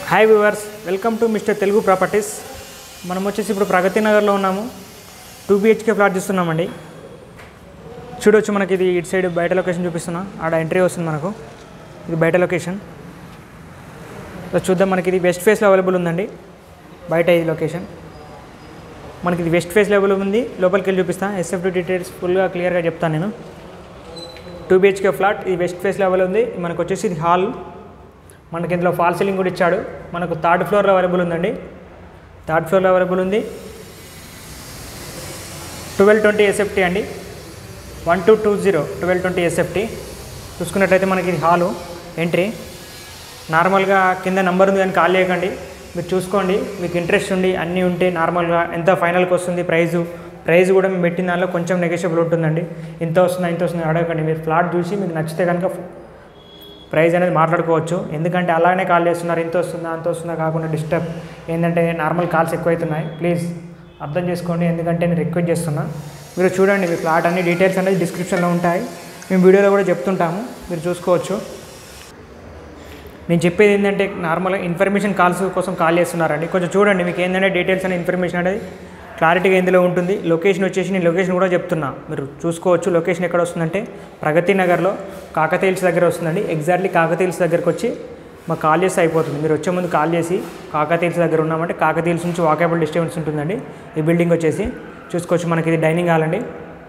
hi viewers welcome to mister Telugu properties మనం వచ్చేసి ఇప్పుడు ప్రగతి నగర్లో ఉన్నాము టూ బిహెచ్కే ఫ్లాట్ చూస్తున్నామండి చూడొచ్చు మనకి ఇది ఇటు సైడ్ బయట లొకేషన్ చూపిస్తున్నా ఆడ ఎంట్రీ వస్తుంది మనకు ఇది బయట లొకేషన్ సో చూద్దాం మనకి ఇది వెస్ట్ ఫేస్లో అవైలబుల్ ఉందండి బయట ఇది లొకేషన్ మనకి ఇది వెస్ట్ ఫేస్లో అవైలబుల్ ఉంది లోపలికి వెళ్ళి చూపిస్తాను ఎస్ఎఫ్డి డీటెయిల్స్ ఫుల్గా క్లియర్గా చెప్తాను నేను టూ బిహెచ్కే ఫ్లాట్ ఇది వెస్ట్ ఫేస్లో అవైలబుల్ ఉంది మనకు వచ్చేసి ఇది హాల్ మనకి ఇందులో ఫాల్ సీలింగ్ కూడా ఇచ్చాడు మనకు థర్డ్ ఫ్లోర్లో అవైలబుల్ ఉందండి థర్డ్ ఫ్లోర్లో అవైలబుల్ ఉంది ట్వెల్వ్ ట్వంటీ ఎస్ఎఫ్టీ అండి one two two zero twelve twenty SFT చూసుకున్నట్లయితే మనకి ఇది హాలు ఎంట్రీ నార్మల్గా కింద నెంబర్ ఉంది కానీ కాల్ చేయకండి మీరు చూసుకోండి మీకు ఇంట్రెస్ట్ ఉండి అన్నీ ఉంటే నార్మల్గా ఎంత ఫైనల్కి వస్తుంది ప్రైజు ప్రైజ్ కూడా మేము పెట్టిన దానిలో కొంచెం నెగోషియబుల్ ఉంటుందండి ఇంత వస్తుందా ఇంత వస్తుందా అడగకండి మీరు ఫ్లాట్ చూసి మీకు నచ్చితే కనుక ప్రైస్ అనేది మాట్లాడుకోవచ్చు ఎందుకంటే అలానే కాల్ చేస్తున్నారు ఇంత వస్తుందా అంత వస్తుందా కాకుండా డిస్టర్బ్ ఏంటంటే నార్మల్ కాల్స్ ఎక్కువవుతున్నాయి ప్లీజ్ అర్థం చేసుకోండి ఎందుకంటే నేను రిక్వెస్ట్ చేస్తున్నా మీరు చూడండి మీ ఫ్లాట్ అన్ని డీటెయిల్స్ అనేది డిస్క్రిప్షన్లో ఉంటాయి మేము వీడియోలో కూడా చెప్తుంటాము మీరు చూసుకోవచ్చు నేను చెప్పేది ఏంటంటే నార్మల్గా ఇన్ఫర్మేషన్ కాల్స్ కోసం కాల్ చేస్తున్నారండి కొంచెం చూడండి మీకు ఏంటంటే డీటెయిల్స్ అనే ఇన్ఫర్మేషన్ అనేది క్లారిటీగా ఇందులో ఉంటుంది లొకేషన్ వచ్చేసి నేను లొకేషన్ కూడా చెప్తున్నా మీరు చూసుకోవచ్చు లొకేషన్ ఎక్కడ వస్తుందంటే ప్రగతి నగర్లో కాకతీల్స్ దగ్గర వస్తుందండి ఎగ్జాక్ట్లీ కాకతీల్స్ దగ్గరకు వచ్చి మాకు కాల్ చేస్తే అయిపోతుంది మీరు వచ్చే ముందు కాల్ చేసి కాకతీల్స్ దగ్గర ఉన్నామంటే కాకతీల్స్ నుంచి వాకేబుల్ డిస్టెన్స్ ఉంటుందండి ఈ బిల్డింగ్ వచ్చేసి చూసుకోవచ్చు మనకి ఇది డైనింగ్ హాల్ అండి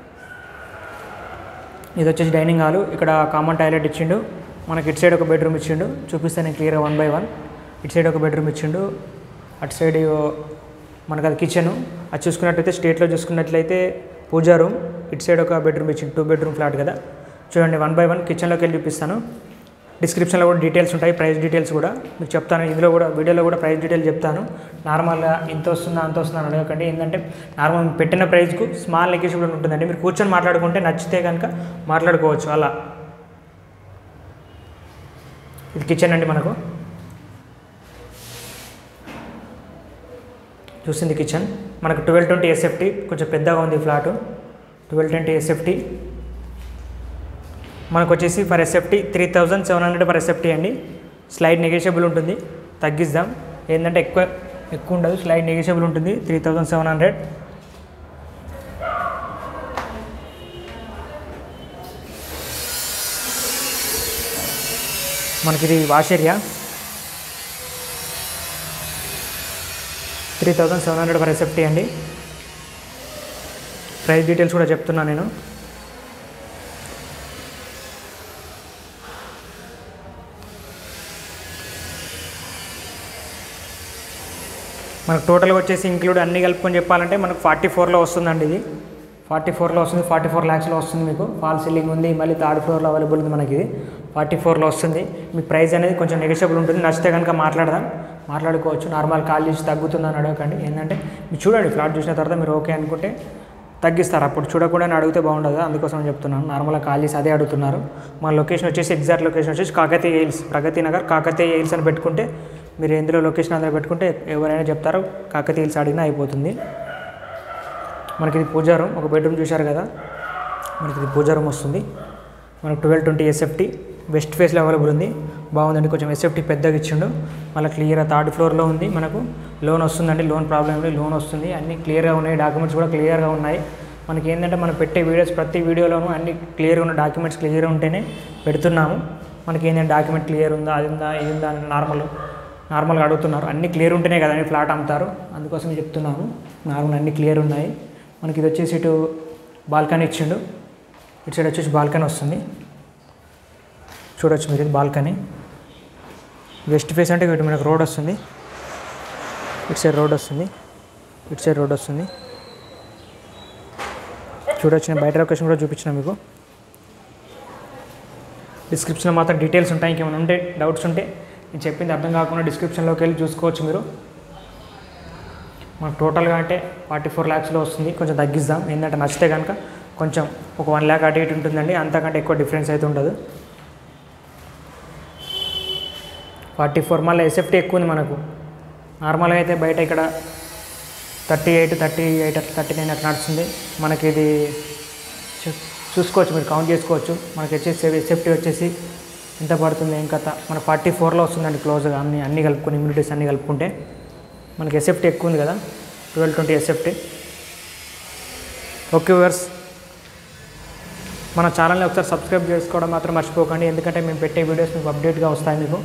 ఇది వచ్చేసి డైనింగ్ హాలు ఇక్కడ కామన్ టాయిలెట్ ఇచ్చిండు మనకి ఇటు సైడ్ ఒక బెడ్రూమ్ ఇచ్చిండు చూపిస్తాను నేను క్లియర్గా వన్ బై వన్ ఇటు సైడ్ ఒక బెడ్రూమ్ ఇచ్చిండు అటు సైడ్ మనకు అది కిచెను అది చూసుకున్నట్లయితే స్టేట్లో చూసుకున్నట్లయితే పూజా రూమ్ ఇటు సైడ్ ఒక బెడ్రూమ్ ఇచ్చిండు టూ బెడ్రూమ్ ఫ్లాట్ కదా చూడండి వన్ బై వన్ కిచెన్లోకి వెళ్ళి చూపిస్తాను డిస్క్రిప్షన్లో కూడా డీటెయిల్స్ ఉంటాయి ప్రైస్ డీటెయిల్స్ కూడా మీకు చెప్తాను ఇందులో కూడా వీడియోలో కూడా ప్రైస్ డీటెయిల్స్ చెప్తాను నార్మల్గా ఇంత వస్తుందా అంత వస్తుందా అని అడగకండి ఏంటంటే నార్మల్ పెట్టిన ప్రైస్కు స్మాల్ నెగోషియబుల్ ఉంటుందండి మీరు కూర్చొని మాట్లాడుకుంటే నచ్చితే కనుక మాట్లాడుకోవచ్చు అలా ఇది కిచెన్ అండి మనకు చూసింది కిచెన్ మనకు ట్వెల్వ్ ట్వంటీ ఎస్ఎఫ్టీ కొంచెం పెద్దగా ఉంది ఫ్లాటు ట్వెల్వ్ ట్వంటీ ఎస్ఎఫ్టీ మనకు వచ్చేసి per SFT three thousand seven hundred per SFT అండి స్లైడ్ నెగోషియబుల్ ఉంటుంది తగ్గిద్దాం ఏంటంటే ఎక్కువ ఎక్కువ ఉండదు స్లైడ్ నెగోషియబుల్ ఉంటుంది త్రీ థౌజండ్ సెవెన్ హండ్రెడ్ మనకి ఇది wash area three thousand seven hundred per SFT అండి ప్రైస్ డీటెయిల్స్ కూడా చెప్తున్నాను నేను మనకు టోటల్గా వచ్చేసి ఇంక్లూడ్ అన్ని కలుపుకొని చెప్పాలంటే మనకు ఫార్టీ ఫోర్లో వస్తుందండి ఇది ఫార్టీ ఫోర్లో వస్తుంది ఫార్టీ ఫోర్ ల్యాక్స్లో వస్తుంది మీకు ఫాల్ సీలింగ్ ఉంది మళ్ళీ థర్డ్ ఫ్లోర్లో అవైలబుల్ ఉంది మనకి ఇది ఫార్టీ ఫోర్లో వస్తుంది మీ ప్రైస్ అనేది కొంచెం నెగోషియబుల్ ఉంటుంది నచ్చితే కనుక మాట్లాడదాం మాట్లాడుకోవచ్చు నార్మల్ కాల్ చేసి తగ్గుతుందని అడగకండి ఏంటంటే మీరు చూడండి ఫ్లాట్ చూసిన తర్వాత మీరు ఓకే అనుకుంటే తగ్గిస్తారు అప్పుడు చూడకుండా అడిగితే బాగుండదు అందుకోసం చెప్తున్నాను నార్మల్గా కాల్ చేసి అదే అడుగుతున్నారు మన లొకేషన్ వచ్చేసి ఎగ్జాక్ట్ లొకేషన్ వచ్చేసి కాకతీయ హిల్స్ ప్రగతి నగర్ కాకతీయ హిల్స్ అని పెట్టుకుంటే మీరు ఎందులో లొకేషన్ అందులో పెట్టుకుంటే ఎవరైనా చెప్తారో కాకతీయ హిల్స్ అడిగినా అయిపోతుంది మనకి ఇది పూజా రూమ్ ఒక బెడ్రూమ్ చూశారు కదా మనకి ఇది పూజా రూమ్ వస్తుంది మనకు ట్వెల్వ్ ట్వంటీ ఎస్ఎఫ్టీ వెస్ట్ ఫేస్లో అవైలబుల్ ఉంది బాగుందండి కొంచెం ఎస్ఎఫ్టీ పెద్దగా ఇచ్చిండు మళ్ళీ క్లియర్గా థర్డ్ ఫ్లోర్లో ఉంది మనకు లోన్ వస్తుందండి లోన్ ప్రాబ్లం లేదు లోన్ వస్తుంది అన్నీ క్లియర్గా ఉన్నాయి డాక్యుమెంట్స్ కూడా క్లియర్గా ఉన్నాయి మనకి ఏంటంటే మనం పెట్టే వీడియోస్ ప్రతి వీడియోలోనూ అన్ని క్లియర్గా ఉన్న డాక్యుమెంట్స్ క్లియర్గా ఉంటేనే పెడుతున్నాము మనకి ఏంటంటే డాక్యుమెంట్ క్లియర్ ఉందా అది ఉందా ఇది ఉందా అని నార్మల్ నార్మల్గా అడుగుతున్నారు అన్ని క్లియర్ ఉంటేనే కదండి ఫ్లాట్ అమ్ముతారు అందుకోసం చెప్తున్నాను నార్మల్ అన్ని క్లియర్ ఉన్నాయి మనకి ఇది వచ్చేసి ఇటు బాల్కనీ ఇచ్చిండు ఇటు సైడ్ వచ్చేసి బాల్కనీ వస్తుంది చూడొచ్చు మీరు ఇది బాల్కనీ వెస్ట్ ఫేస్ అంటే ఇటు మనకు రోడ్ వస్తుంది ఇటు సైడ్ రోడ్ వస్తుంది ఇటు సైడ్ రోడ్ వస్తుంది చూడొచ్చు నేను బయట లొకేషన్ కూడా చూపించిన మీకు డిస్క్రిప్షన్లో మాత్రం డీటెయిల్స్ ఉంటాయి ఇంకేమైనా ఉంటే డౌట్స్ ఉంటే నేను చెప్పింది అర్థం కాకుండా డిస్క్రిప్షన్లోకి వెళ్ళి చూసుకోవచ్చు మీరు మనకు టోటల్గా అంటే ఫార్టీ ఫోర్ ల్యాక్స్లో వస్తుంది కొంచెం తగ్గిద్దాం ఏంటంటే నచ్చితే కనుక కొంచెం ఒక వన్ ల్యాక్ అటు ఇటు ఉంటుందండి అంతకంటే ఎక్కువ డిఫరెన్స్ అయితే ఉండదు ఫార్టీ ఫోర్ మళ్ళీ ఎస్ఎఫ్టీ ఎక్కువ ఉంది మనకు నార్మల్గా అయితే బయట ఇక్కడ thirty eight thirty eight thirty nine అట్లా నడుస్తుంది మనకి ఇది చూ- చూసుకోవచ్చు మీరు కౌంట్ చేసుకోవచ్చు మనకి వచ్చేసి ఎస్ఎఫ్టీ వచ్చేసి ఎంత పడుతుంది ఏం కథ మన ఫార్టీ ఫోర్లో వస్తుందండి క్లోజ్గా అన్ని అన్ని కలుపుకొని ఇమ్యూనిటీస్ అన్ని కలుపుకుంటే మనకి ఎసెఫ్టీ ఎక్కువ ఉంది కదా twelve twenty SFT okay viewers మన ఛానల్ని ఒకసారి సబ్స్క్రైబ్ చేసుకోవడం మాత్రం మర్చిపోకండి ఎందుకంటే మేము పెట్టే వీడియోస్ మీకు అప్డేట్గా వస్తాయి మీకు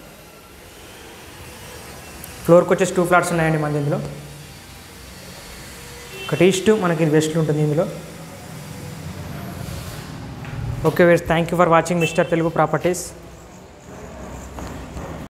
ఫ్లోర్కి వచ్చేసి టూ ఫ్లాట్స్ ఉన్నాయండి మన ఇందులో ఒకటి ఈస్ట్ మనకి వెస్ట్ ఉంటుంది ఇందులో ఓకే వేస్ thank you for watching mister Telugu properties